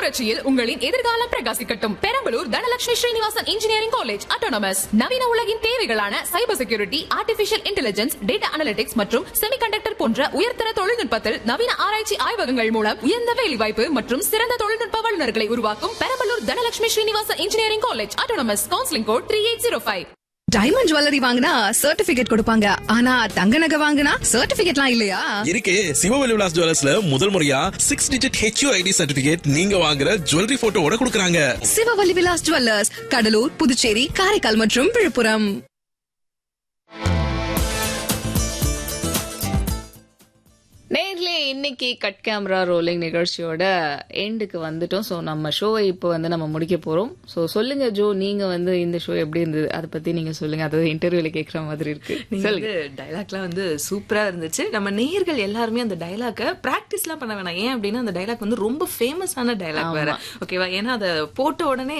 புரட்சியில் உங்களின் எதிர்காலம் பிரகாசிக்கட்டும் Perambalur Dhanalakshmi Srinivasan engineering college autonomous நவீன உலகின் தேவைகளான cyber security artificial intelligence data analytics மற்றும் செமிகண்டக்டர் போன்ற உயர்தர தொழில்நுட்பத்தில் நவீன ஆராய்ச்சி ஆய்வகங்கள் மூலம் உயர்ந்த வேலைவாய்ப்பு மற்றும் சிறந்த தொழில்நுட்ப வல்லுநர்களை உருவாக்கும் Perambalur Dhanalakshmi Srinivasan engineering college autonomous counselling code three eight zero five diamond jewellery வாங்கினா சர்டிபிகேட் கொடுப்பாங்க ஆனா தங்க நகை வாங்கினா சர்டிபிகேட்லாம் இல்லையா இருக்கு சிவவெளி விலாஸ் ஜுவல்லர்ஸ்ல முதல் முறையா சிக்ஸ் டிஜிட் ஹெச்யூஐடி சர்டிபிகேட் நீங்க வாங்குற ஜுவல்லரி போட்டோவோட கொடுக்குறாங்க சிவவல்லி விலாஸ் ஜுவல்லர்ஸ் கடலூர் புதுச்சேரி காரைக்கால் மற்றும் விழுப்புரம் நேர்ல இன்னைக்கு கட் கேமரா ரோலிங் நிகழ்ச்சியோட எண்டுக்கு வந்துட்டோம் ஸோ நம்ம ஷோவை இப்போ வந்து நம்ம முடிக்க போறோம் ஸோ சொல்லுங்க ஜோ நீங்க வந்து இந்த ஷோ எப்படி இருந்தது அதை பத்தி நீங்க சொல்லுங்க அதாவது இன்டர்வியூல கேட்குற மாதிரி இருக்கு நீங்க சொல்லுங்க வந்து டைலாக்லாம் வந்து சூப்பரா இருந்துச்சு நம்ம நேயர்கள் எல்லாருமே அந்த டைலாக்க பிராக்டிஸ்லாம் பண்ண வேணாம் ஏன் அப்படின்னா அந்த டைலாக் வந்து ரொம்ப ஃபேமஸான டைலாக் வேற ஓகேவா ஏன்னா அதை போட்ட உடனே